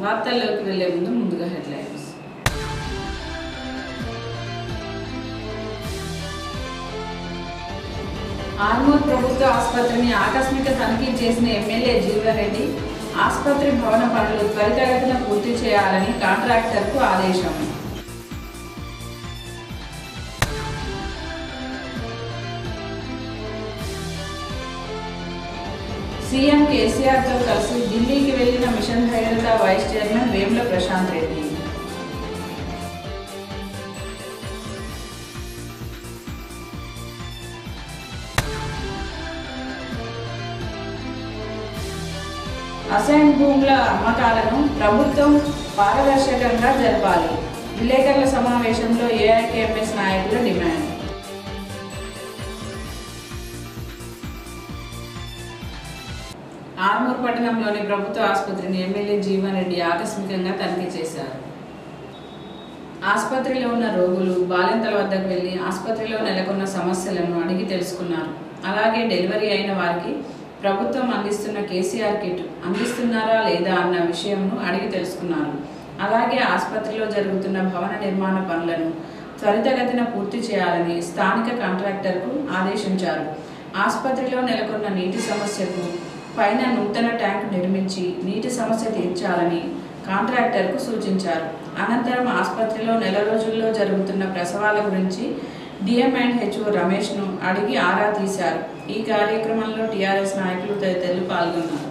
వార్తల్లోకి వెళ్లే ముందు ముందుగా హెడ్లైన్స్ ఆర్మూర్ ప్రభుత్వ ఆసుపత్రిని ఆకస్మిక తనిఖీ చేసిన ఎమ్మెల్యే జీవారెడ్డి ఆసుపత్రి భవన పనులు త్వరితగతిన పూర్తి చేయాలని కాంట్రాక్టర్కు ఆదేశం సీఎం కేసీఆర్తో కలిసి ఢిల్లీకి వెళ్లిన mission Bhagiratha vice chairman Vemula Prashanth Reddy assign భూముల అమ్మకాలను ప్రభుత్వం పారదర్శకంగా జరపాలి విలేకరుల సమావేశంలో ఏఐకేఎంఎస్ నాయకుల డిమాండ్ ఆర్మూర్ పట్టణంలోని ప్రభుత్వ ఆసుపత్రిని ఎమ్మెల్యే జీవన్ రెడ్డి ఆకస్మికంగా తనిఖీ చేశారు ఆసుపత్రిలో ఉన్న రోగులు బాలింతల వద్దకు వెళ్లి ఆసుపత్రిలో నెలకొన్న సమస్యలను అడిగి తెలుసుకున్నారు అలాగే డెలివరీ అయిన వారికి ప్రభుత్వం అందిస్తున్న కేసీఆర్ కిట్ అందిస్తున్నారా లేదా అన్న విషయంను అడిగి తెలుసుకున్నారు అలాగే ఆసుపత్రిలో జరుగుతున్న భవన నిర్మాణ పనులను త్వరితగతిన పూర్తి చేయాలని స్థానిక కాంట్రాక్టర్కు ఆదేశించారు ఆసుపత్రిలో నెలకొన్న నీటి సమస్యకు పైన నూతన ట్యాంక్ నిర్మించి నీటి సమస్య తీర్చాలని కాంట్రాక్టర్కు సూచించారు అనంతరం ఆసుపత్రిలో నెల రోజుల్లో జరుగుతున్న ప్రసవాల గురించి డిఎం అండ్ హెచ్ఓ రమేష్ను అడిగి ఆరా తీశారు ఈ కార్యక్రమంలో టీఆర్ఎస్ నాయకులు తదితరులు పాల్గొన్నారు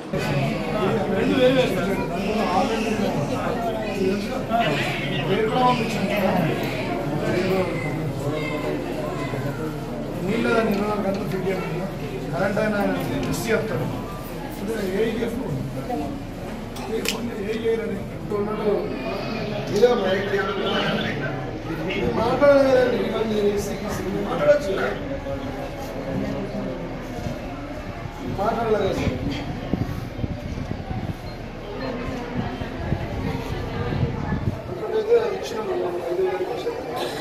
నీళ్ళ నిర్వహణ గంటలు ఫిట్ చేయండి కరెంట్ అయినా ఇసి వస్తాడు ఏ ఏ చేయరని ఉన్నాడు ఇదో మాట్లాడలేదండి ఇవన్నీ మాట్లాడచ్చు మాట్లాడలేదు సార్ ఒకటైతే ఇచ్చిన ఐదు వేలు వచ్చారు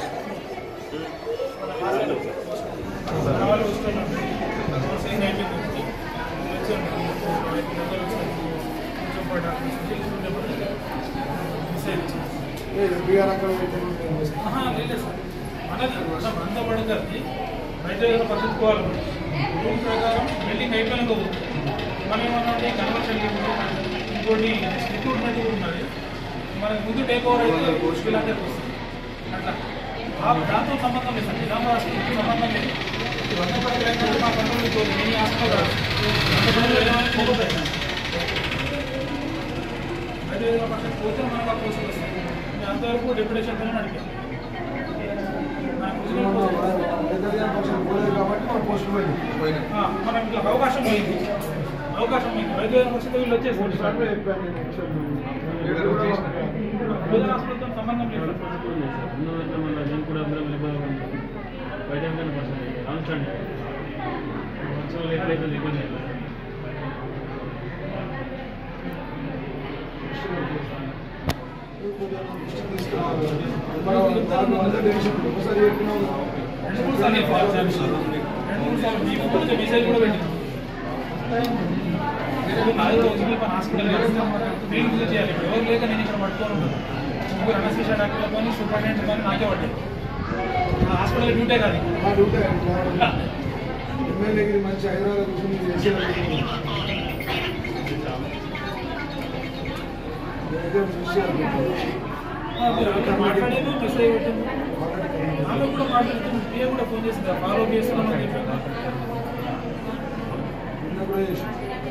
బీఆర్ అక్కడ పెట్టాను మనది మనం అంత పడగది బయట ఏదైనా పట్టుకోవాలి రూల్ ప్రకారం బిల్డింగ్ అయిపోయినాక పోతుంది మనం ఏమన్నా కన్వర్షన్ ఇంకోటి రిక్రూట్మెంట్ కూడా ఉన్నది మనకి ముందు టేక్ ఓవర్ అయితే వీళ్ళందరికీ వస్తుంది అట్లా ఆ దాంతో సంబంధం లేదు నిజాం రాష్ట్రానికి సంబంధం లేదు ఈ వంద పడగలైతే మా కంట్రోల్ పోతుంది నేను హాస్పిటల్ రాదు వంద పడగలు ఏమైనా పోతుంది అయితే ఏదైనా పర్సెంట్ పోతే మనకు ఆ పోస్టులు వస్తాయి ఇంకా అంతవరకు డెప్యుటేషన్తో నడిపాం నాకు ఉద్యోగం పోతుంది. పోలేదు కాబట్టి మన పోస్ట్ పోయింది ఆ, మనకి ఇట్లా అవకాశం పోయింది అవకాశం పోయింది వైద్య పరిస్థితి వీళ్ళు వచ్చేసి మూడు సార్లు చెప్పాను నేను వచ్చాను. భోజన హాస్పిటల్తో సంబంధం లేదు నేను కూడా అందరం బయట రాంచండి మంచిగా ఎక్కడైతే ఇబ్బంది లేదు మనం నాలుగు వందల డెసిషన్ ఒకసారి చెప్పినాము. రెండు మూడు సార్లు చెప్పాలి సార్. రెండు మూడు సార్లు మీ ముందు కొంచెం మెసేజ్ కూడా పెట్టినాం నాలుగు రోజులు మన హాస్పిటల్ ఫీల్డ్ విజిట్ చేయాలి ఇప్పుడు ఎవరు లేక నేను ఇక్కడ పట్టుకొని ఉన్నాను ముగ్గురు అనస్థిషియా డాక్టర్లతో సూపరింటెండెంట్ కానీ నాకే పడ్డాయి ఆ హాస్పిటల్ డ్యూటే కాదు మా డ్యూటీ అది. ఎమ్మెల్యేకి మంచి హైదరాబాద్ కూర్చొని చేసేది ఏదో విషయాలు మాట్లాడేది మెసేజ్ పెట్టింది ఆమె కూడా మాట్లాడుతుంది పిఏ కూడా ఫోన్ చేసింది ఫాలో చేస్తున్నామని చెప్పాను నిన్న కూడా చేసి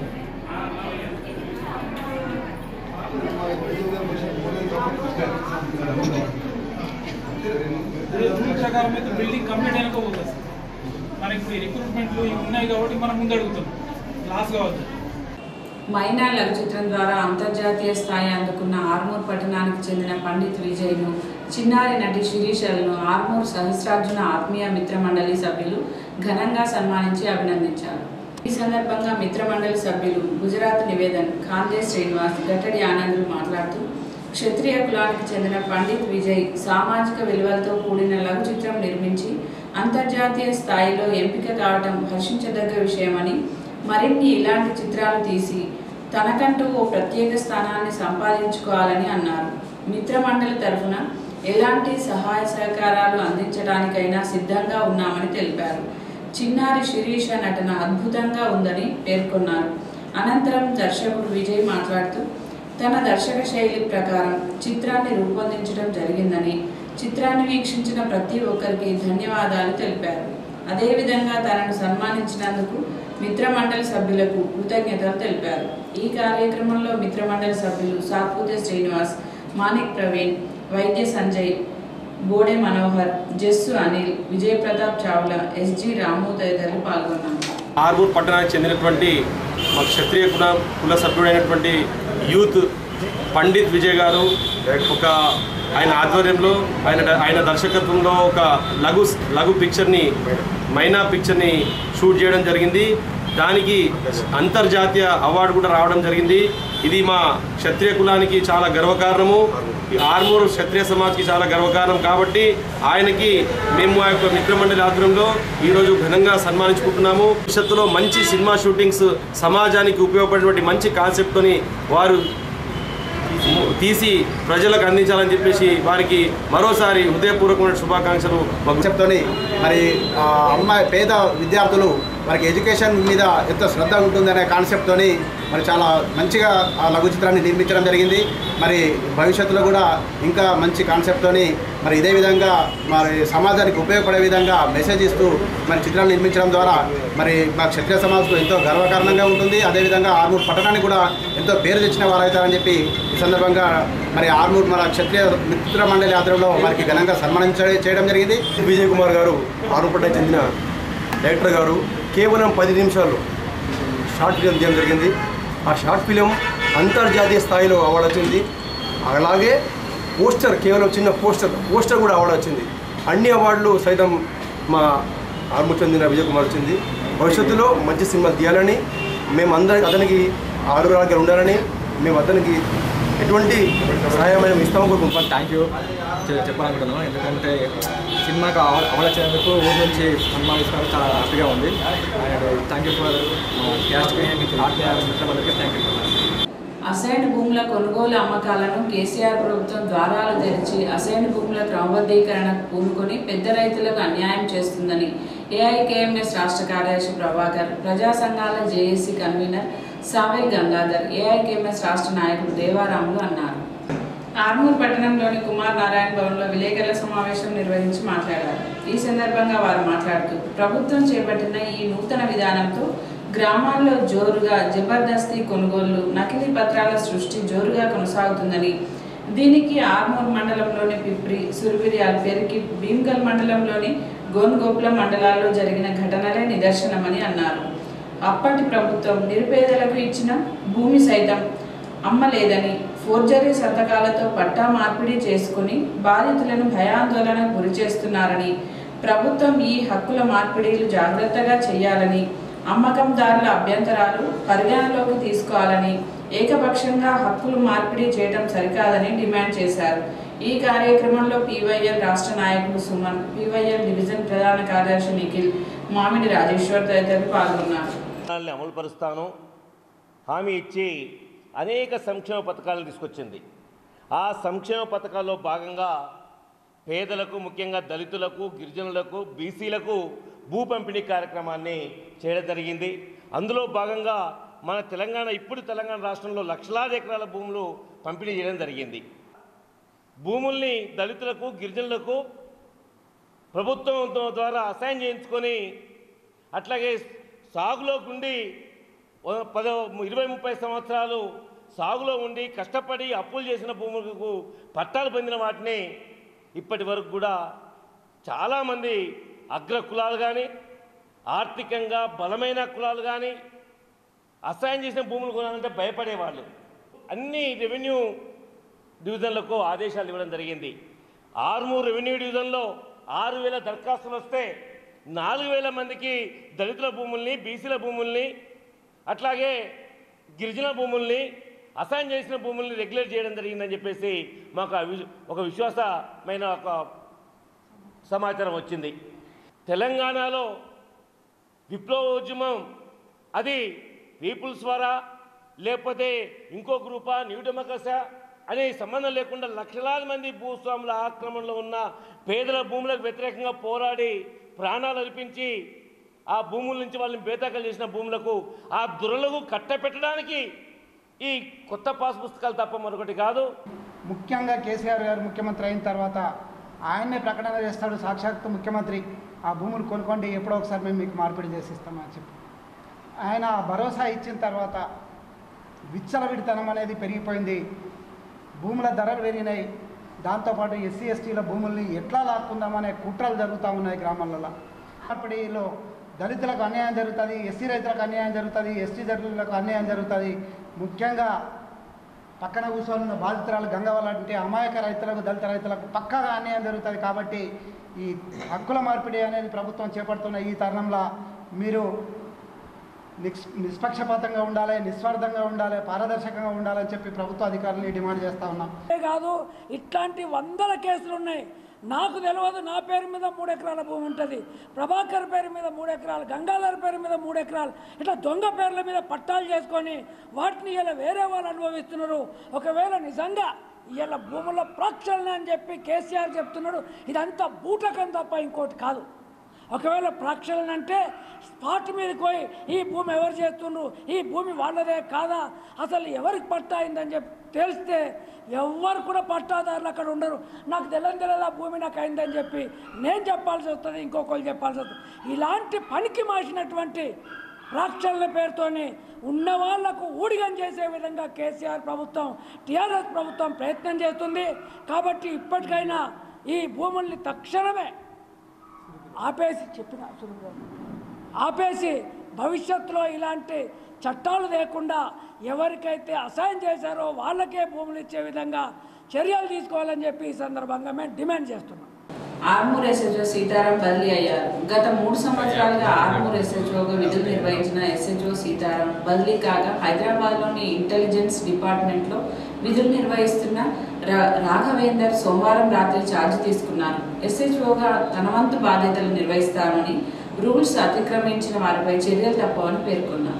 మా ఐదు వేల పర్సెంట్ పోలేదు కాబట్టి రూల్ ప్రకారం అయితే బిల్డింగ్ కంప్లీట్ అయినాక పోతుంది సార్. మనకి ఇప్పుడు రిక్రూట్మెంట్లు ఇవి ఉన్నాయి కాబట్టి మనం ముందు అడుగుతాం లాస్ కావద్దు మైనా లఘు చిత్రం ద్వారా అంతర్జాతీయ స్థాయి అందుకున్న ఆర్మూర్ పట్టణానికి చెందిన పండిత్ విజయ్ను చిన్నారి నటి శిరీషలను ఆర్మూర్ సహస్రార్జున ఆత్మీయ మిత్ర మండలి సభ్యులు ఘనంగా సన్మానించి అభినందించారు ఈ సందర్భంగా మిత్ర మండలి సభ్యులు గుజరాత్ నివేదన్ ఖాందే శ్రీనివాస్ గట్టడి ఆనందులు మాట్లాడుతూ క్షత్రియ కులానికి చెందిన పండిత్ విజయ్ సామాజిక విలువలతో కూడిన లఘు చిత్రం నిర్మించి అంతర్జాతీయ స్థాయిలో ఎంపిక కావటం హర్షించదగ్గ విషయమని మరిన్ని ఇలాంటి చిత్రాలు తీసి తనకంటూ ఓ ప్రత్యేక స్థానాన్ని సంపాదించుకోవాలని అన్నారు మిత్రమండలి తరఫున ఎలాంటి సహాయ సహకారాలు అందించడానికైనా సిద్ధంగా ఉన్నామని తెలిపారు చిన్నారి శిరీష నటన అద్భుతంగా ఉందని పేర్కొన్నారు అనంతరం దర్శకుడు విజయ్ మాట్లాడుతూ తన దర్శక శైలి ప్రకారం చిత్రాన్ని రూపొందించడం జరిగిందని చిత్రాన్ని వీక్షించిన ప్రతి ఒక్కరికి ధన్యవాదాలు తెలిపారు అదేవిధంగా తనను సన్మానించినందుకు మిత్రమండలి సభ్యులకు కృతజ్ఞతలు తెలిపారు ఈ కార్యక్రమంలో మిత్రమండలి సభ్యులు సాత్పుతే శ్రీనివాస్ మాణిక్ ప్రవీణ్ వైద్య సంజయ్ బోడే మనోహర్ జస్సు అనిల్ విజయ్ ప్రతాప్ చావ్లా ఎస్జి రాము తదితరులు పాల్గొన్నారు ఆర్మూర్ పట్టణానికి చెందినటువంటి మా క్షత్రియ కుల కుల సభ్యుడైనటువంటి యూత్ పండిత్ విజయ్ గారు ఒక ఆయన ఆధ్వర్యంలో ఆయన ఆయన దర్శకత్వంలో ఒక లఘు లఘు పిక్చర్ని మైనా పిక్చర్ని షూట్ చేయడం జరిగింది దానికి అంతర్జాతీయ అవార్డు కూడా రావడం జరిగింది ఇది మా క్షత్రియ కులానికి చాలా గర్వకారణము ఈ ఆర్మూరు క్షత్రియ సమాజ్కి చాలా గర్వకారణం కాబట్టి ఆయనకి మేము ఆ యొక్క మిత్రమండలి ఆధ్వర్యంలో ఈరోజు ఘనంగా సన్మానించుకుంటున్నాము భవిష్యత్తులో మంచి సినిమా షూటింగ్స్ సమాజానికి ఉపయోగపడేటువంటి మంచి కాన్సెప్ట్తోని వారు తీసి ప్రజలకు అందించాలని చెప్పేసి వారికి మరోసారి హృదయపూర్వకమైన శుభాకాంక్షలు మాకు కాన్సెప్ట్తోని మరి ఆ, అమ్మాయి పేద విద్యార్థులు మనకి ఎడ్యుకేషన్ మీద ఎంత శ్రద్ధ ఉంటుందనే కాన్సెప్ట్తోని మరి చాలా మంచిగా ఆ లఘు చిత్రాన్ని నిర్మించడం జరిగింది మరి భవిష్యత్తులో కూడా ఇంకా మంచి కాన్సెప్ట్తోని మరి ఇదే విధంగా మరి సమాజానికి ఉపయోగపడే విధంగా మెసేజ్ ఇస్తూ మరి చిత్రాన్ని నిర్మించడం ద్వారా మరి మా క్షత్రియ సమాజకు ఎంతో గర్వకారణంగా ఉంటుంది అదేవిధంగా ఆర్మూర్ పట్టణానికి కూడా ఎంతో పేరు తెచ్చిన వారవుతారని చెప్పి ఈ సందర్భంగా మరి ఆర్మూర్ మన క్షత్రియ మిత్ర మండలి ఆధ్వర్యంలో వారికి ఘనంగా సన్మానం చే- చేయడం జరిగింది విజయ్ కుమార్ గారు ఆరుపట్ట చెందిన డైరెక్టర్ గారు కేవలం పది నిమిషాలు షార్ట్ ఫిలిం తీయడం జరిగింది ఆ షార్ట్ ఫిలిం అంతర్జాతీయ స్థాయిలో అవార్డు వచ్చింది అలాగే పోస్టర్ కేవలం చిన్న పోస్టర్ పోస్టర్ కూడా అవార్డు వచ్చింది అన్ని అవార్డులు సైతం మా ఆర్ము చెందిన విజయ్ కుమార్ వచ్చింది భవిష్యత్తులో మంచి సినిమాలు తీయాలని మేము అందరికి అతనికి ఆరోగ్యంగా ఉండాలని మేము అతనికి ఎటువంటి సహాయమైన ఇస్తాము కోరుకుంటున్నాం థ్యాంక్ యూ చె- చెప్పాలనుకుంటున్నాను ఎందుకంటే సినిమాకి అవ- అవలచ్చినందుకు ఊరి నుంచి సన్మానిస్తున్నారు చాలా హ్యాపీగా ఉంది అండ్ థ్యాంక్ యూ ఫర్ క్యాస్ట్కి ఆర్టీ మిత్రులందరికీ థ్యాంక్ యూ అసైన్ భూముల కొనుగోలు అమ్మకాలను కేసీఆర్ ప్రభుత్వం ద్వారాలు తెరిచి అసైన్ భూముల క్రమబద్ధీకరణకు పూనుకొని పెద్ద రైతులకు అన్యాయం చేస్తుందని ఏఐకేఎంఎస్ రాష్ట్ర కార్యదర్శి ప్రభాకర్ ప్రజా సంఘాల JAC convener Savel Gangadhar AIKMS రాష్ట్ర నాయకుడు దేవారాములు అన్నారు ఆర్మూర్ పట్టణంలోని కుమార్ నారాయణ భవన్లో విలేకరుల సమావేశం నిర్వహించి మాట్లాడారు ఈ సందర్భంగా వారు మాట్లాడుతూ ప్రభుత్వం చేపట్టిన ఈ నూతన విధానంతో గ్రామాల్లో జోరుగా జబర్దస్తి కొనుగోళ్లు నకిలీ పత్రాల సృష్టి జోరుగా కొనసాగుతుందని దీనికి ఆర్మూర్ మండలంలోని పిప్రి సురవిర్యాల్ పెరికి భీమ్గల్ మండలంలోని గోన్గోపుల మండలాల్లో జరిగిన ఘటనలే నిదర్శనమని అన్నారు అప్పటి ప్రభుత్వం నిరుపేదలకు ఇచ్చిన భూమి సైతం అమ్మలేదని ఫోర్జరీ సంతకాలతో పట్టా మార్పిడి చేసుకుని బాధితులను భయాందోళనకు గురి చేస్తున్నారని ప్రభుత్వం ఈ హక్కుల మార్పిడీలు జాగ్రత్తగా చేయాలని అమ్మకందారుల అభ్యంతరాలు పరిగణలోకి తీసుకోవాలని ఏకపక్షంగా హక్కులు మార్పిడి చేయడం సరికాదని డిమాండ్ చేశారు ఈ కార్యక్రమంలో పీవైఎల్ రాష్ట్ర నాయకుడు సుమన్ పీవైఎల్ డివిజన్ ప్రధాన కార్యదర్శి నిఖిల్ మామిడి రాజేశ్వర్ తదితరులు పాల్గొన్నారు పథకాలని అమలుపరుస్తాను హామీ ఇచ్చి అనేక సంక్షేమ పథకాలను తీసుకొచ్చింది ఆ సంక్షేమ పథకాల్లో భాగంగా పేదలకు ముఖ్యంగా దళితులకు గిరిజనులకు బీసీలకు భూ పంపిణీ కార్యక్రమాన్ని చేయడం జరిగింది అందులో భాగంగా మన తెలంగాణ ఇప్పుడు తెలంగాణ రాష్ట్రంలో లక్షలాది ఎకరాల భూములు పంపిణీ చేయడం జరిగింది భూముల్ని దళితులకు గిరిజనులకు ప్రభుత్వం ద్వారా అసైన్ చేయించుకొని అట్లాగే సాగులో ఉండి ఓ పద ఇరవై ముప్పై సంవత్సరాలు సాగులో ఉండి కష్టపడి అప్పులు చేసిన భూములకు పట్టాలు పొందిన వాటిని ఇప్పటి వరకు కూడా చాలామంది అగ్ర కులాలు కానీ ఆర్థికంగా బలమైన కులాలు కానీ అసైన్ చేసిన భూములు కొనాలంటే భయపడేవాళ్ళు అన్ని రెవెన్యూ డివిజన్లకు ఆదేశాలు ఇవ్వడం జరిగింది ఆర్మూర్ రెవెన్యూ డివిజన్లో ఆరు వేల దరఖాస్తులు వస్తే నాలుగు వేల మందికి దళితుల భూముల్ని బీసీల భూముల్ని అట్లాగే గిరిజన భూముల్ని అసైన్ చేసిన భూముల్ని రెగ్యులేట్ చేయడం జరిగిందని చెప్పేసి మాకు ఆ వి- ఒక విశ్వాసమైన ఒక సమాచారం వచ్చింది తెలంగాణలో విప్లవోద్యమం అది పీపుల్స్ ద్వారా లేకపోతే ఇంకో గ్రూపా న్యూ డెమోక్రసా అనే సంబంధం లేకుండా లక్షలాది మంది భూస్వాముల ఆక్రమణలో ఉన్న పేదల భూములకు వ్యతిరేకంగా పోరాడి ప్రాణాలు అర్పించి ఆ భూముల నుంచి వాళ్ళని బేతాకలు చేసిన భూములకు ఆ దురలకు కట్టపెట్టడానికి ఈ కొత్త పాస్ పుస్తకాలు తప్ప మరొకటి కాదు ముఖ్యంగా కేసీఆర్ గారు ముఖ్యమంత్రి అయిన తర్వాత ఆయన్నే ప్రకటన చేస్తాడు సాక్షాత్తు ముఖ్యమంత్రి ఆ భూములు కొనుక్కోండి ఎప్పుడో ఒకసారి మేము మీకు మార్పిడి చేసి ఇస్తామని చెప్పి ఆయన భరోసా ఇచ్చిన తర్వాత విచ్చలవిడితనం అనేది పెరిగిపోయింది భూముల ధరలు పెరిగినాయి దాంతోపాటు ఎస్సీ ఎస్టీల భూముల్ని ఎట్లా లాక్కుందామనే కుట్రలు జరుగుతూ ఉన్నాయి గ్రామాలలో మార్పిడిలో దళితులకు అన్యాయం జరుగుతుంది ఎస్సీ రైతులకు అన్యాయం జరుగుతుంది ఎస్టీ దళితులకు అన్యాయం జరుగుతుంది ముఖ్యంగా పక్కన కూర్చొని ఉన్న బాధితురాలు గంగవల్ల అంటే అమాయక రైతులకు దళిత రైతులకు పక్కాగా అన్యాయం జరుగుతుంది కాబట్టి ఈ హక్కుల మార్పిడి అనేది ప్రభుత్వం చేపడుతున్న ఈ తరుణంలో మీరు నిక్ష్ నిష్పక్షపాతంగా ఉండాలి నిస్వార్థంగా ఉండాలి పారదర్శకంగా ఉండాలని చెప్పి ప్రభుత్వ అధికారులని డిమాండ్ చేస్తూ ఉన్నాం అంతే కాదు ఇట్లాంటి వందల కేసులు ఉన్నాయి నాకు తెలియదు నా పేరు మీద మూడు ఎకరాల భూమి ఉంటుంది ప్రభాకర్ పేరు మీద మూడు ఎకరాలు గంగాధర్ పేరు మీద మూడు ఎకరాలు ఇట్లా దొంగ పేర్ల మీద పట్టాలు చేసుకొని వాటిని ఇలా వేరే వాళ్ళు అనుభవిస్తున్నారు ఒకవేళ నిజంగా ఇలా భూముల ప్రక్షాళన అని చెప్పి కేసీఆర్ చెప్తున్నాడు ఇదంతా బూటకం తప్ప ఇంకోటి కాదు ఒకవేళ ప్రక్షాళన అంటే స్పాట్ మీదకి పోయి ఈ భూమి ఎవరు చేస్తుండ్రు ఈ భూమి వాళ్ళదే కాదా అసలు ఎవరికి పట్టా అయిందని చెప్పి తెలిస్తే ఎవ్వరు కూడా పట్టాదారులు అక్కడ ఉండరు నాకు తెలియని తెలియదు ఆ భూమి నాకు అయిందని చెప్పి నేను చెప్పాల్సి వస్తుంది ఇంకొకరు చెప్పాల్సి వస్తుంది ఇలాంటి పనికి మాసినటువంటి ప్రాక్షాళన పేరుతోని ఉన్న వాళ్లకు ఊడిగం చేసే విధంగా కేసీఆర్ ప్రభుత్వం టీఆర్ఎస్ ప్రభుత్వం ప్రయత్నం చేస్తుంది కాబట్టి ఇప్పటికైనా ఈ భూముల్ని తక్షణమే ఆపేసి చెప్పిన సురేంద్ర ఆపేసి భవిష్యత్తులో ఇలాంటి చట్టాలు లేకుండా ఎవరికైతే అసహాయం చేశారో వాళ్ళకే భూములు ఇచ్చే విధంగా చర్యలు తీసుకోవాలని చెప్పి ఈ సందర్భంగా మేము డిమాండ్ చేస్తున్నాం ఆర్మూర్ ఎస్హెచ్ఓ సీతారాం బదిలీ అయ్యారు గత మూడు సంవత్సరాలుగా ఆర్మూర్ ఎస్హెచ్ఓగా విధులు నిర్వహించిన ఎస్హెచ్ఓ సీతారాం బదిలీ కాగా హైదరాబాద్లోని ఇంటెలిజెన్స్ డిపార్ట్మెంట్లో విధులు నిర్వహిస్తున్న రా- రాఘవేందర్ సోమవారం రాత్రి ఛార్జ్ తీసుకున్నారు ఎస్హెచ్ఓగా తన వంతు బాధ్యతలు నిర్వహిస్తామని రూల్స్ అతిక్రమించిన వారిపై చర్యలు తప్పవని పేర్కొన్నారు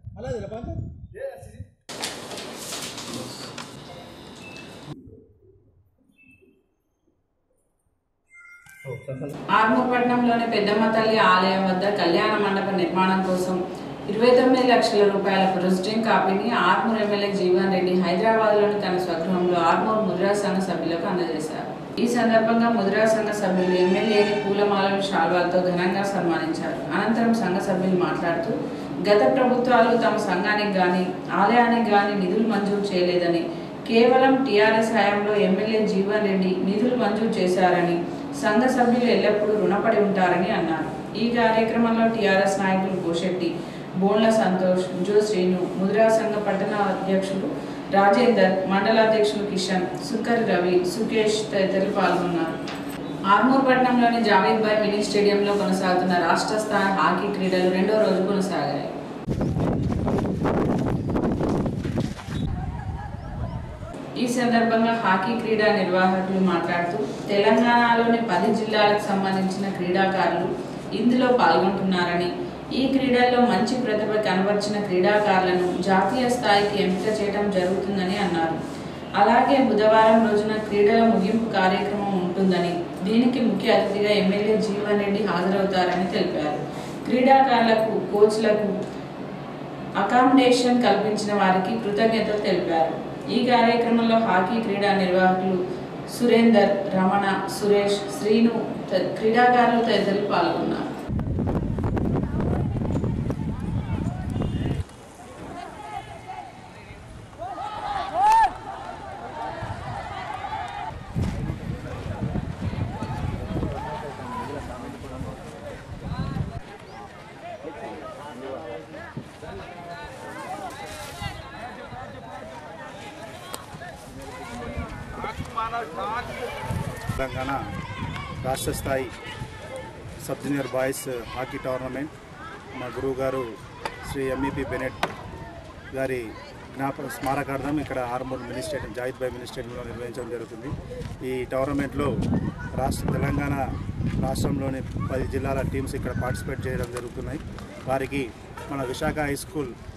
ఆర్మూర్పట్నంలోని పెద్దమ్మ తల్లి ఆలయం వద్ద కళ్యాణ మండప నిర్మాణం కోసం ఇరవై తొమ్మిది లక్షల రూపాయల ప్రొసీడింగ్ కాపీని ఆర్మూర్ ఎమ్మెల్యే జీవన్ రెడ్డి హైదరాబాద్లోని తన స్వగృహంలో ఆర్మూర్ ముద్రా సంఘ సభ్యులకు అందజేశారు ఈ సందర్భంగా ముద్రా సంఘ సభ్యులు ఎమ్మెల్యేని పూలమాలలు శాల్వాలతో ఘనంగా సన్మానించారు అనంతరం సంఘ సభ్యులు మాట్లాడుతూ గత ప్రభుత్వాలు తమ సంఘానికి గాని ఆలయానికి గాని నిధులు మంజూరు చేయలేదని కేవలం టీఆర్ఎస్ హయాంలో ఎమ్మెల్యే జీవన్ రెడ్డి నిధులు మంజూరు చేశారని సంఘ సభ్యులు ఎల్లప్పుడూ రుణపడి ఉంటారని అన్నారు ఈ కార్యక్రమంలో టీఆర్ఎస్ నాయకులు కోశెట్టి బోన్ల సంతోష్ జో శ్రీను ముద్రా సంఘ పట్టణ అధ్యక్షులు రాజేందర్ మండల అధ్యక్షులు కిషన్ సుక్కర్ రవి సుకేష్ తదితరులు పాల్గొన్నారు ఆర్మూర్ పట్టణంలోని జావేద్ బాయ్ మినీ స్టేడియంలో కొనసాగుతున్న రాష్ట్ర స్థాయి హాకీ క్రీడలు రెండో రోజు కొనసాగాయి ఈ సందర్భంగా హాకీ క్రీడా నిర్వాహకులు మాట్లాడుతూ తెలంగాణలోని పది జిల్లాలకు సంబంధించిన క్రీడాకారులు ఇందులో పాల్గొంటున్నారని ఈ క్రీడల్లో మంచి ప్రతిభ కనబర్చిన క్రీడాకారులను జాతీయ స్థాయికి ఎంపిక చేయడం జరుగుతుందని అన్నారు అలాగే బుధవారం రోజున క్రీడల ముగింపు కార్యక్రమం ఉంటుందని దీనికి ముఖ్య అతిథిగా ఎమ్మెల్యే జీవన్ రెడ్డి హాజరవుతారని తెలిపారు క్రీడాకారులకు కోచ్లకు అకామిడేషన్ కల్పించిన వారికి కృతజ్ఞతలు తెలిపారు ఈ కార్యక్రమంలో హాకీ క్రీడా నిర్వాహకులు సురేందర్ రమణ సురేష్ శ్రీను త- క్రీడాకారులు తదితరులు పాల్గొన్నారు తెలంగాణ రాష్ట్ర స్థాయి sub junior boys hockey tournament మా గురువు గారు శ్రీ ఎంఈపి బెనెట్ గారి జ్ఞాపక స్మారకార్థం ఇక్కడ ఆర్మూర్ మినీ స్టేడియం జాయిద్ బాయ్ మినీ స్టేడియంలో నిర్వహించడం జరుగుతుంది ఈ టోర్నమెంట్లో రాష్ట్ర తెలంగాణ రాష్ట్రంలోని పది జిల్లాల టీమ్స్ ఇక్కడ పార్టిసిపేట్ చేయడం జరుగుతున్నాయి వారికి మన విశాఖ హై స్కూల్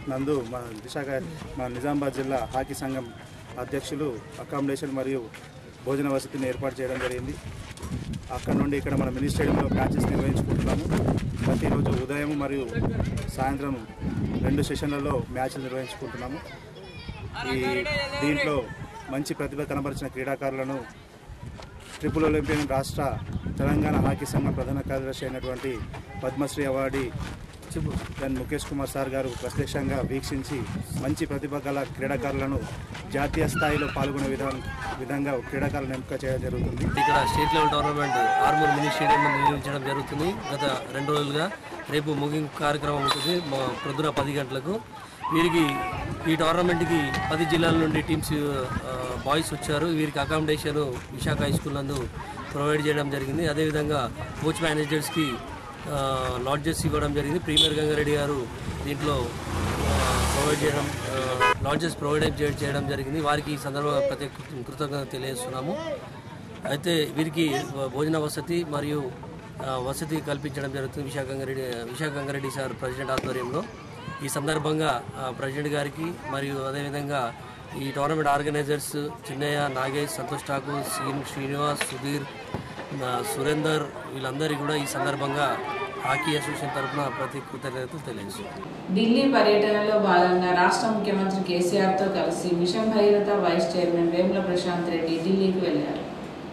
నందు మన విశాఖ మన నిజామాబాద్ జిల్లా హాకీ సంఘం అధ్యక్షులు అకామిడేషన్ మరియు భోజన వసతిని ఏర్పాటు చేయడం జరిగింది అక్కడ నుండి ఇక్కడ మన మినీ స్టేడియంలో మ్యాచెస్ నిర్వహించుకుంటున్నాము ప్రతిరోజు ఉదయం మరియు సాయంత్రం రెండు సెషన్లలో మ్యాచ్లు నిర్వహించుకుంటున్నాము ఈ దీంట్లో మంచి ప్రతిభ కనబరిచిన క్రీడాకారులను ట్రిపుల్ ఒలింపియన్ రాష్ట్ర తెలంగాణ హాకీ సంఘం ప్రధాన కార్యదర్శి అయినటువంటి పద్మశ్రీ అవార్డీ దాని ముఖేష్ కుమార్ సార్ గారు ప్రత్యక్షంగా వీక్షించి మంచి ప్రతిభ గల క్రీడాకారులను జాతీయ స్థాయిలో పాల్గొనే విధానం విధంగా క్రీడాకారులను ఎంపిక చేయడం జరుగుతుంది ఇక్కడ state level tournament Armoor mini stadium నిర్వహించడం జరుగుతుంది గత రెండు రోజులుగా రేపు ముగింపు కార్యక్రమం ఉంటుంది మా ప్రొద్దున పది గంటలకు వీరికి ఈ టోర్నమెంట్కి పది జిల్లాల నుండి టీమ్స్ ఆ, బాయ్స్ వచ్చారు వీరికి అకామిడేషన్ విశాఖ హై స్కూల్ నందు ప్రొవైడ్ చేయడం జరిగింది అదేవిధంగా కోచ్ మేనేజర్స్కి ఆ, లాడ్జెస్ ఇవ్వడం జరిగింది ప్రీమియర్ గంగారెడ్డి గారు దీంట్లో ఆ, ప్రొవైడ్ చేయడం ఆ, లాడ్జెస్ ప్రొవైడ్ చే- చేయడం జరిగింది వారికి ఈ సందర్భంగా ప్రత్యేక కృత- కృతజ్ఞత తెలియజేస్తున్నాము అయితే వీరికి భోజన వసతి మరియు ఆ, వసతి కల్పించడం జరుగుతుంది విశాఖ గంగారెడ్డి విశాఖ గంగారెడ్డి సార్ ప్రెసిడెంట్ ఆధ్వర్యంలో ఈ సందర్భంగా ఆ, ప్రెసిడెంట్ గారికి మరియు అదేవిధంగా ఈ టోర్నమెంట్ ఆర్గనైజర్స్ చిన్నయ్య నాగేష్ సంతోష్ ఠాకూర్ శ్రీ- శ్రీనివాస్ సుధీర్ ఆ, సురేందర్ వీళ్ళందరికీ కూడా ఈ సందర్భంగా హాకీ అసోసియేషన్ తరఫున ప్రతి కృతజ్ఞతలు తెలియజేస్తున్నాను ఢిల్లీ పర్యటనలో భాగంగా రాష్ట్ర ముఖ్యమంత్రి కేసీఆర్తో కలిసి mission Bhagiratha vice chairman Vemula Prashanth Reddy ఢిల్లీకి వెళ్లారు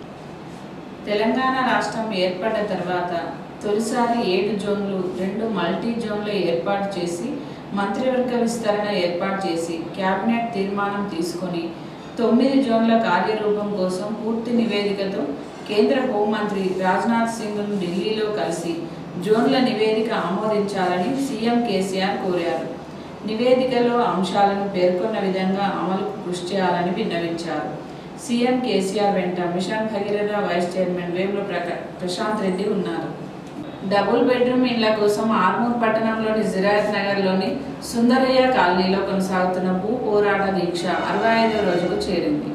తెలంగాణ రాష్ట్రం ఏర్పడ్డ తర్వాత తొలిసారి ఏడు జోన్లు రెండు మల్టీ జోన్లు ఏర్పాటు చేసి మంత్రివర్గ విస్తరణ ఏర్పాటు చేసి కేబినెట్ తీర్మానం తీసుకొని తొమ్మిది జోన్ల కార్యరూపం కోసం పూర్తి నివేదికతో కేంద్ర హోంమంత్రి రాజ్నాథ్ సింగ్ను ఢిల్లీలో కలిసి జోన్ల నివేదిక ఆమోదించాలని సీఎం కేసీఆర్ కోరారు నివేదికలో అంశాలను పేర్కొన్న విధంగా అమలుకు కృషి చేయాలని విన్నవించారు సీఎం కేసీఆర్ వెంట mission Bhagiratha vice chairman Vemula ప్రకా- ప్రశాంత్ రెడ్డి ఉన్నారు డబుల్ బెడ్రూమ్ ఇళ్ల కోసం ఆర్మూర్ పట్టణంలోని జిరాయత్ నగర్లోని సుందరయ్య కాలనీలో కొనసాగుతున్న భూ పోరాట దీక్ష అరవై ఐదో రోజుకు చేరింది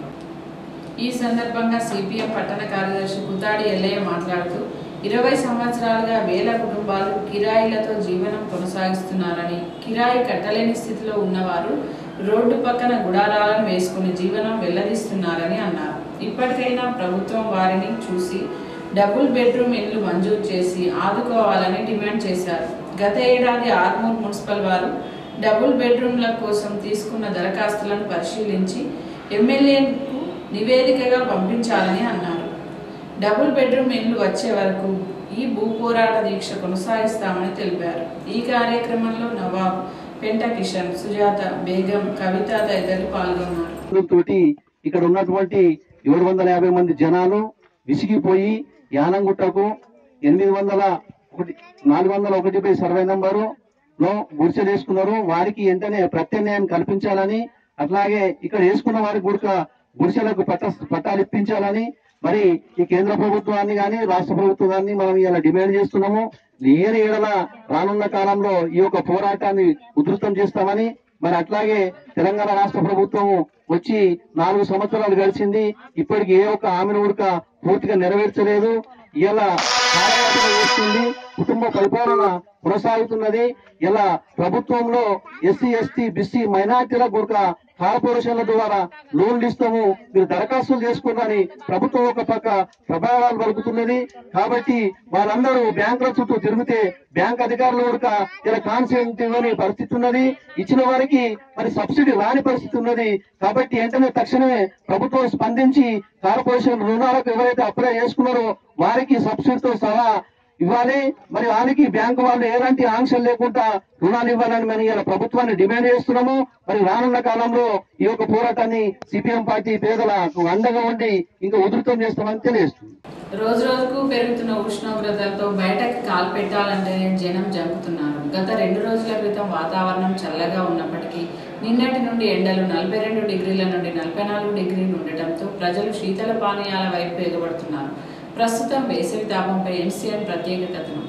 ఈ సందర్భంగా సిపిఎం పట్టణ కార్యదర్శి కుతాడి ఎల్లయ్య మాట్లాడుతూ ఇరవై సంవత్సరాలుగా వేల కుటుంబాలు కిరాయిలతో జీవనం కొనసాగిస్తున్నారని కిరాయి కట్టలేని స్థితిలో ఉన్నవారు రోడ్డు పక్కన గుడారాలను వేసుకుని జీవనం వెల్లదీస్తున్నారని అన్నారు ఇప్పటికైనా ప్రభుత్వం వారిని చూసి డబుల్ బెడ్రూమ్ ఇళ్లు మంజూరు చేసి ఆదుకోవాలని డిమాండ్ చేశారు గత ఏడాది ఆర్మూర్ మున్సిపల్ వారు డబుల్ బెడ్రూమ్ల కోసం తీసుకున్న దరఖాస్తులను పరిశీలించి ఎమ్మెల్యేకు నివేదికగా పంపించాలని అన్నారు డబుల్ బెడ్రూమ్ ఇల్లు వచ్చే వరకు ఈ భూ పోరాట దీక్ష కొనసాగిస్తామని తెలిపారు ఈ కార్యక్రమంలో నవాబ్ పెంట కిషన్ సుజాత బేగం కవిత తదితరులు పాల్గొన్నారు తోటి ఇక్కడ ఉన్నటువంటి ఏడు వందల యాభై మంది జనాలు విసిగిపోయి యానంగుట్టకు ఎనిమిది వందల ఒకటి నాలుగు వందల ఒకటి బై సర్వే నంబరు లో గుడిసెలు వేసుకున్నారు వారికి వెంటనే ప్రత్యామ్నాయం కల్పించాలని అట్లాగే ఇక్కడ వేసుకున్న వారికి కూడా గుడిసెలకు పట్ట పట్టాలు ఇప్పించాలని మరి ఈ కేంద్ర ప్రభుత్వాన్ని కానీ రాష్ట్ర ప్రభుత్వాన్ని మనం ఇలా డిమాండ్ చేస్తున్నాము ఏరి ఏడల రానున్న కాలంలో ఈ యొక్క పోరాటాన్ని ఉధృతం చేస్తామని మరి అట్లాగే తెలంగాణ రాష్ట్ర ప్రభుత్వం వచ్చి నాలుగు సంవత్సరాలు గడిచింది ఇప్పటికి ఏ ఒక్క హామీని ఉడక పూర్తిగా నెరవేర్చలేదు ఇలా కాలయాపన చేస్తుంది కుటుంబ పరిపాలన కొనసాగుతున్నది ఇలా ప్రభుత్వంలో ఎస్సీ ఎస్టీ బీసీ మైనార్టీల గురక కార్పొరేషన్ల ద్వారా లోన్లు ఇస్తాము మీరు దరఖాస్తులు చేసుకోండి ప్రభుత్వం ఒక పక్క ప్రభావాలు పలుకుతున్నది కాబట్టి వాళ్ళందరూ బ్యాంకుల చుట్టూ తిరిగితే బ్యాంక్ అధికారులు కూడా ఇలా కాన్సెంట్ ఇవ్వని పరిస్థితి ఉన్నది ఇచ్చిన వారికి మరి సబ్సిడీ రాని పరిస్థితి ఉన్నది కాబట్టి వెంటనే తక్షణమే ప్రభుత్వం స్పందించి కార్పొరేషన్ రుణాలకు ఎవరైతే అప్లై చేసుకున్నారో వారికి సబ్సిడీతో సహా ఇవ్వాలి మరి వాళ్ళకి బ్యాంకు వాళ్ళు ఎలాంటి ఆంక్షలు లేకుండా రుణాలు ఇవ్వాలని మనం ఇలా ప్రభుత్వాన్ని డిమాండ్ చేస్తున్నాము మరి రానున్న కాలంలో ఈ యొక్క పోరాటాన్ని సిపిఎం పార్టీ పేదలకు అండగా ఉండి ఇంకా ఉధృతం చేస్తామని తెలియజేస్తుంది రోజు రోజుకు పెరుగుతున్న ఉష్ణోగ్రతలతో బయటకు కాలు పెట్టాలంటేనే జనం జంపుతున్నారు గత రెండు రోజుల క్రితం వాతావరణం చల్లగా ఉన్నప్పటికీ నిన్నటి నుండి ఎండలు నలభై రెండు డిగ్రీల నుండి నలభై నాలుగు డిగ్రీలు ఉండటంతో ప్రజలు శీతల పానీయాల వైపు ఎగబడుతున్నారు ప్రస్తుతం వేసవి తాపంపై ఎన్సీఆర్ ప్రత్యేక కథనం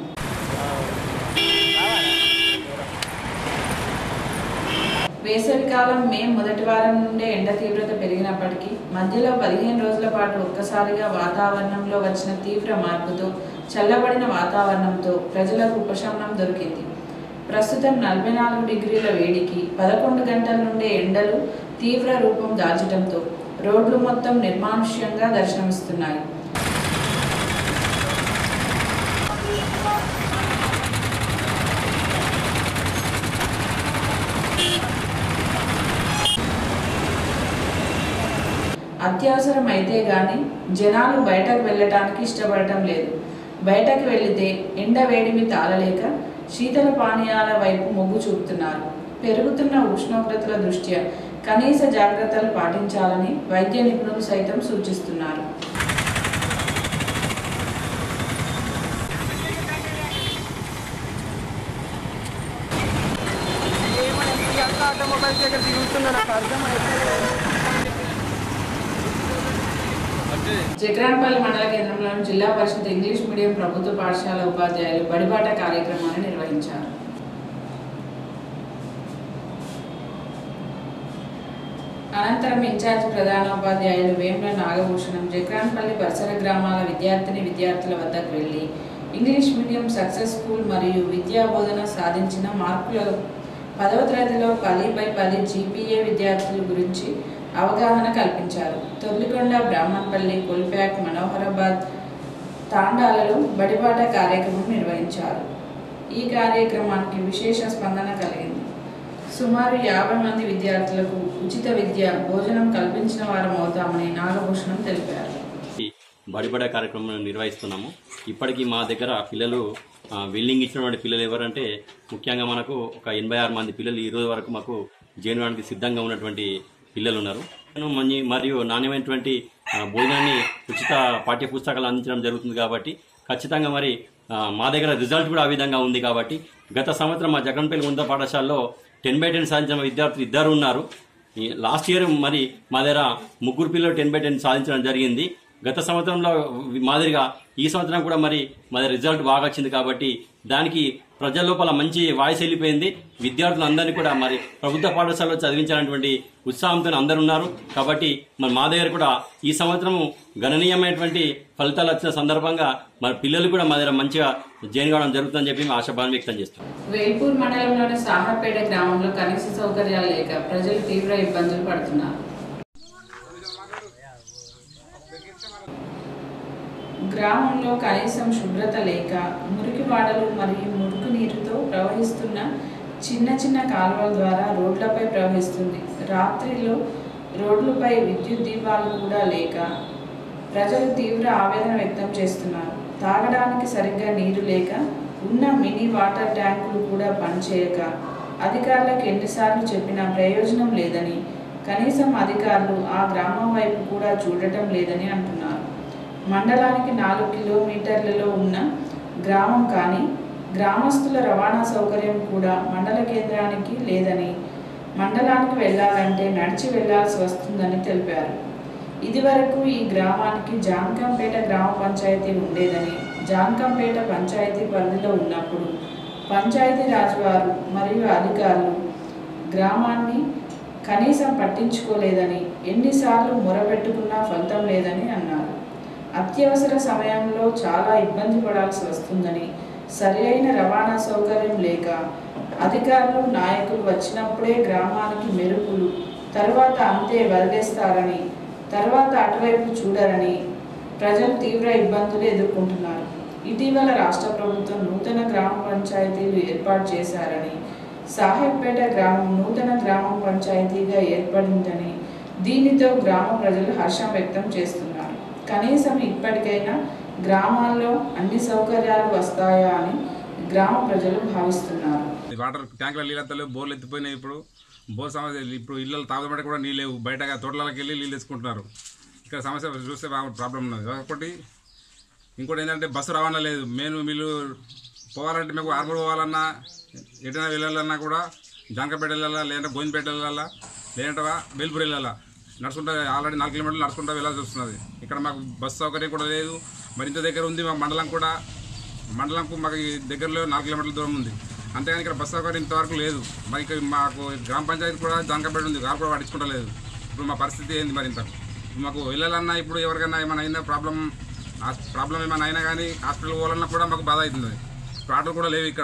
వేసవికాలం మే మొదటి వారం నుండే ఎండ తీవ్రత పెరిగినప్పటికీ మధ్యలో పదిహేను రోజుల పాటు ఒక్కసారిగా వాతావరణంలో వచ్చిన తీవ్ర మార్పుతో చల్లబడిన వాతావరణంతో ప్రజలకు ఉపశమనం దొరికింది ప్రస్తుతం నలభై నాలుగు డిగ్రీల వేడికి పదకొండు గంటల నుండే ఎండలు తీవ్ర రూపం దాల్చడంతో రోడ్లు మొత్తం నిర్మానుష్యంగా దర్శనమిస్తున్నాయి అత్యవసరం అయితే గాని జనాలు బయటకు వెళ్ళటానికి ఇష్టపడటం లేదు బయటకు వెళితే ఎండ వేడిమి తాళలేక శీతల పానీయాల వైపు మొగ్గు చూపుతున్నారు పెరుగుతున్న ఉష్ణోగ్రతల దృష్ట్యా కనీస జాగ్రత్తలు పాటించాలని వైద్య నిపుణులు సైతం సూచిస్తున్నారు ఆటోమొబైల్స్ దగ్గర తిరుగుతున్నా నాకు జగ్రాన్పల్లి మండల కేంద్రంలోని జిల్లా పరిషత్ ఇంగ్లీష్ మీడియం ప్రభుత్వ పాఠశాల ఉపాధ్యాయులు బడిబాట కార్యక్రమాన్ని నిర్వహించారు అనంతరం ఇన్ఛార్జ్ ప్రధానోపాధ్యాయులు వేముల నాగభూషణం జగ్రాన్పల్లి పరిసర గ్రామాల విద్యార్థిని విద్యార్థుల వద్దకు వెళ్లి ఇంగ్లీష్ మీడియం సక్సెస్ స్కూల్ మరియు విద్యా బోధన సాధించిన మార్కుల పదవ తరగతిలో పది బై పది జీపీఏ విద్యార్థుల గురించి అవగాహన కల్పించారు తొర్లికొండ బ్రాహ్మణపల్లి కొల్ప్యాక్ మనోహరాబాద్ తాండాలలో బడిబాట కార్యక్రమం నిర్వహించారు ఈ కార్యక్రమానికి విశేష స్పందన కలిగింది సుమారు యాభై మంది విద్యార్థులకు ఉచిత విద్య భోజనం కల్పించిన వారం అవుతామని నాగభూషణం తెలిపారు బడిబడ కార్యక్రమం నిర్వహిస్తున్నాము ఇప్పటికీ మా దగ్గర పిల్లలు ఆ, బిల్డింగ్ ఇచ్చినటువంటి పిల్లలు ఎవరంటే ముఖ్యంగా మనకు ఒక ఎనభై ఆరు మంది పిల్లలు ఈ రోజు వరకు మాకు చేయడానికి సిద్ధంగా ఉన్నటువంటి పిల్లలు ఉన్నారు మంచి మరియు నాణ్యమైనటువంటి ఆ, భోజనాన్ని ఉచిత పాఠ్య పుస్తకాలు అందించడం జరుగుతుంది కాబట్టి ఖచ్చితంగా మరి ఆ, మా దగ్గర రిజల్ట్ కూడా ఆ విధంగా ఉంది కాబట్టి గత సంవత్సరం మా జగన్పల్లి ఉన్నత పాఠశాలలో టెన్ బై టెన్ సాధించిన విద్యార్థులు ఇద్దరు ఉన్నారు ఈ లాస్ట్ ఇయర్ మరి మా దగ్గర ముగ్గురు పిల్లలు టెన్ బై టెన్ సాధించడం జరిగింది గత సంవత్సరంలో మాదిరిగా ఈ సంవత్సరం కూడా మరి మా దగ్గర రిజల్ట్ బాగా వచ్చింది కాబట్టి దానికి ప్రజల లోపల మంచి వాయిస్ వెళ్ళిపోయింది విద్యార్థులు అందరినీ కూడా మరి ప్రభుత్వ పాఠశాలలో చదివించాలన్నటువంటి ఉత్సాహంతో అందరు ఉన్నారు కాబట్టి మరి మా దగ్గర కూడా ఈ సంవత్సరం గణనీయమైనటువంటి ఫలితాలు వచ్చిన సందర్భంగా మరి పిల్లలు కూడా మా దగ్గర మంచిగా జాయిన్ కావడం జరుగుతుందని చెప్పి మేము ఆశాభావం వ్యక్తం చేస్తున్నాం వేల్పూర్ మండలంలోని సాహర్పేట గ్రామంలో కనీస సౌకర్యాలు లేక ప్రజలు తీవ్ర ఇబ్బందులు పడుతున్నారు గ్రామంలో కనీసం శుభ్రత లేక మురికి వాడలు మరియు మురుకు నీరుతో ప్రవహిస్తున్న చిన్న చిన్న కాలువల ద్వారా రోడ్లపై ప్రవహిస్తుంది రాత్రిలో రోడ్లపై విద్యుత్ దీపాలు కూడా లేక ప్రజలు తీవ్ర ఆవేదన వ్యక్తం చేస్తున్నారు తాగడానికి సరిగ్గా నీరు లేక ఉన్న మినీ వాటర్ ట్యాంకులు కూడా పనిచేయక అధికారులకు ఎన్నిసార్లు చెప్పినా ప్రయోజనం లేదని కనీసం అధికారులు ఆ గ్రామం వైపు కూడా చూడటం లేదని అంటున్నారు మండలానికి నాలుగు కిలోమీటర్లలో ఉన్న గ్రామం కానీ గ్రామస్తుల రవాణా సౌకర్యం కూడా మండల కేంద్రానికి లేదని మండలానికి వెళ్ళాలంటే నడిచి వెళ్లాల్సి వస్తుందని తెలిపారు ఇదివరకు ఈ గ్రామానికి జాన్కంపేట గ్రామ పంచాయతీ ఉండేదని జాన్కంపేట పంచాయతీ పరిధిలో ఉన్నప్పుడు పంచాయతీ రాజ్ వారు మరియు అధికారులు గ్రామాన్ని కనీసం పట్టించుకోలేదని ఎన్నిసార్లు మొరపెట్టుకున్నా ఫలితం లేదని అన్నారు అత్యవసర సమయంలో చాలా ఇబ్బంది పడాల్సి వస్తుందని సరి అయిన రవాణా సౌకర్యం లేక అధికారులు నాయకులు వచ్చినప్పుడే గ్రామానికి మెరుపులు తర్వాత అంతే వదిలేస్తారని తర్వాత అటువైపు చూడరని ప్రజలు తీవ్ర ఇబ్బందులు ఎదుర్కొంటున్నారు ఇటీవల రాష్ట్ర ప్రభుత్వం నూతన గ్రామ పంచాయతీలు ఏర్పాటు చేశారని సాహెబ్పేట గ్రామం నూతన గ్రామ పంచాయతీగా ఏర్పడిందని దీనితో గ్రామ ప్రజలు హర్షం వ్యక్తం చేస్తున్నారు కనీసం ఇప్పటికైనా గ్రామాల్లో అన్ని సౌకర్యాలు వస్తాయా అని గ్రామ ప్రజలు భావిస్తున్నారు ఈ వాటర్ ట్యాంకుల నీళ్ళంతా లేవు బోర్లు ఎత్తిపోయినాయి ఇప్పుడు బోర్ సమస్య ఇప్పుడు ఇళ్ళలో తాగబడి కూడా నీళ్ళు లేవు బయట తోటలకి వెళ్ళి నీళ్ళు తెచ్చుకుంటున్నారు ఇక్కడ సమస్య చూస్తే బాగా ప్రాబ్లం ఉన్నది ఒకటి ఇంకోటి ఏంటంటే బస్సు రవాణా లేదు మెయిన్ వీళ్ళు పోవాలంటే మీకు ఆర్మూర్ పోవాలన్నా ఎటైనా వెళ్ళాలన్నా కూడా జాంకపేట వెళ్ళాలా లేదంటే గోవిందపేట వెళ్ళాలా లేదంటే వేల్పూర్ వెళ్ళాలా నడుచుకుంటా ఆల్రెడీ నాలుగు కిలోమీటర్లు నడుచుకుంటా వెళ్ళాల్సి వస్తున్నది ఇక్కడ మాకు బస్సు సౌకర్యం కూడా లేదు మరి ఇంత దగ్గర ఉంది మా మండలం కూడా మండలంకు మాకు ఈ దగ్గరలో నాలుగు కిలోమీటర్ల దూరం ఉంది అంతేగాని ఇక్కడ బస్సు సౌకర్యం ఇంతవరకు లేదు మరి ఇక్కడ మాకు గ్రామ పంచాయతీ కూడా జాంకపేట ఉంది గారు కూడా పట్టించుకుంటలేదు ఇప్పుడు మా పరిస్థితి ఏంది మరి ఇంత మాకు వెళ్ళాలన్నా ఇప్పుడు ఎవరికైనా ఏమైనా అయినా ప్రాబ్లం ప్రాబ్లం ఏమైనా అయినా కానీ హాస్పిటల్ పోవాలన్నా కూడా మాకు బాధ అవుతుంది ఇప్పుడు ఆటోలు కూడా లేవు ఇక్కడ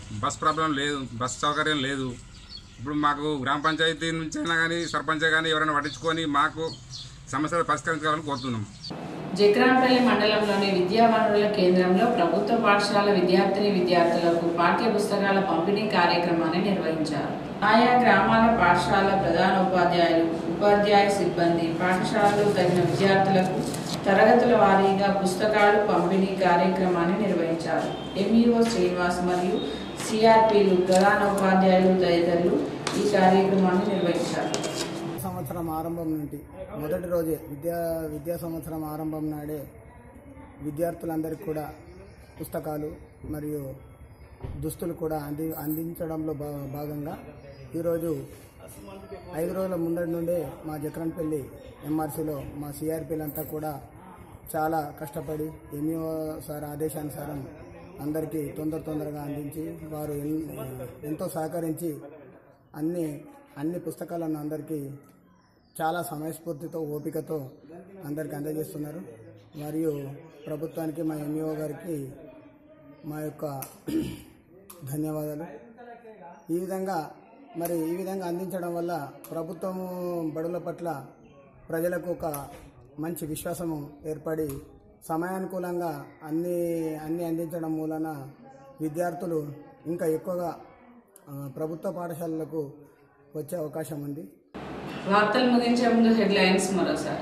బస్ ప్రాబ్లం లేదు బస్ సౌకర్యం లేదు ఇప్పుడు మాకు గ్రామ పంచాయతీ నుంచి అయినా కానీ సర్పంచ్ కానీ ఎవరైనా పట్టించుకొని మాకు సమస్యలు పరిష్కరించాలని కోరుతున్నాం జక్రాన్పల్లి మండలంలోని విద్యా వనరుల కేంద్రంలో ప్రభుత్వ పాఠశాల విద్యార్థిని విద్యార్థులకు పాఠ్య పుస్తకాల పంపిణీ కార్యక్రమాన్ని నిర్వహించారు ఆయా గ్రామాల పాఠశాల ప్రధాన ఉపాధ్యాయులు ఉపాధ్యాయ సిబ్బంది పాఠశాలలో తగిన విద్యార్థులకు తరగతుల వారీగా పుస్తకాలు పంపిణీ కార్యక్రమాన్ని నిర్వహించారు ఎంఈఓ శ్రీనివాస్ మరియు సిఆర్పీలు ప్రధాన ఉపాధ్యాయులు తదితరులు ఈ కార్యక్రమాన్ని నిర్వహించారు సంవత్సరం ఆరంభం నుండి మొదటి రోజే విద్యా విద్యా సంవత్సరం ఆరంభం నాడే విద్యార్థులందరికీ కూడా పుస్తకాలు మరియు దుస్తులు కూడా అంది అందించడంలో భా భాగంగా ఈరోజు ఐదు రోజుల ముందటి నుండే మా జక్రన్పల్లి ఎంఆర్సీలో మా సిఆర్పీలంతా కూడా చాలా కష్టపడి ఎంఈఓ సార్ ఆదేశానుసారం అందరికీ తొందర తొందరగా అందించి వారు ఎన్- ఎంతో సహకరించి అన్ని అన్ని పుస్తకాలను అందరికీ చాలా సమయస్ఫూర్తితో ఓపికతో అందరికీ అందజేస్తున్నారు మరియు ప్రభుత్వానికి మా ఎంఈఓ గారికి మా యొక్క ధన్యవాదాలు ఈ విధంగా మరి ఈ విధంగా అందించడం వల్ల ప్రభుత్వము బడుల పట్ల ప్రజలకు ఒక మంచి విశ్వాసము ఏర్పడి సమయానుకూలంగా అన్ని అన్ని అందించడం మూలన విద్యార్థులు ఇంకా ఎక్కువగా ఆ, ప్రభుత్వ పాఠశాలలకు వచ్చే అవకాశం ఉంది వార్తలు ముగించే ముందు హెడ్లైన్స్ మరోసారి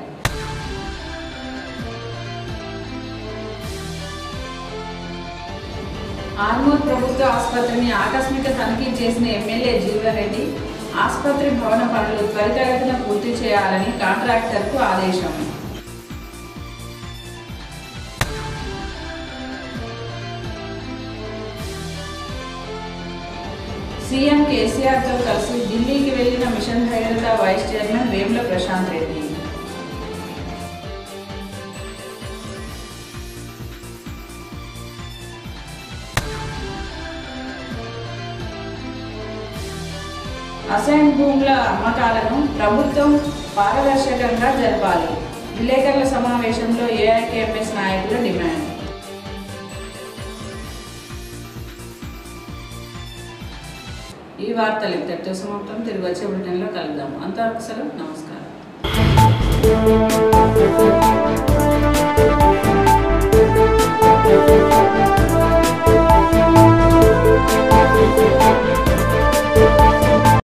ఆర్మూర్ ప్రభుత్వ ఆసుపత్రిని ఆకస్మిక తనిఖీ చేసిన ఎమ్మెల్యే జీవన్ రెడ్డి ఆసుపత్రి భవన పనులు త్వరితగతిన పూర్తి చేయాలని కాంట్రాక్టర్కు ఆదేశం సీఎం కేసీఆర్తో కలిసి ఢిల్లీకి వెళ్లిన mission Bhagiratha vice chairman Vemula Prashanth Reddy assign భూముల అమ్మకాలను ప్రభుత్వం పారదర్శకంగా జరపాలి విలేకరుల సమావేశంలో ఏఐకేఎంఎస్ నాయకుల డిమాండ్ ఈ వార్తలు ఇంతటితో సమాప్తం తిరిగి వచ్చే బులెటిన్లో కలుద్దాం అంతవరకు సెలవు నమస్కారం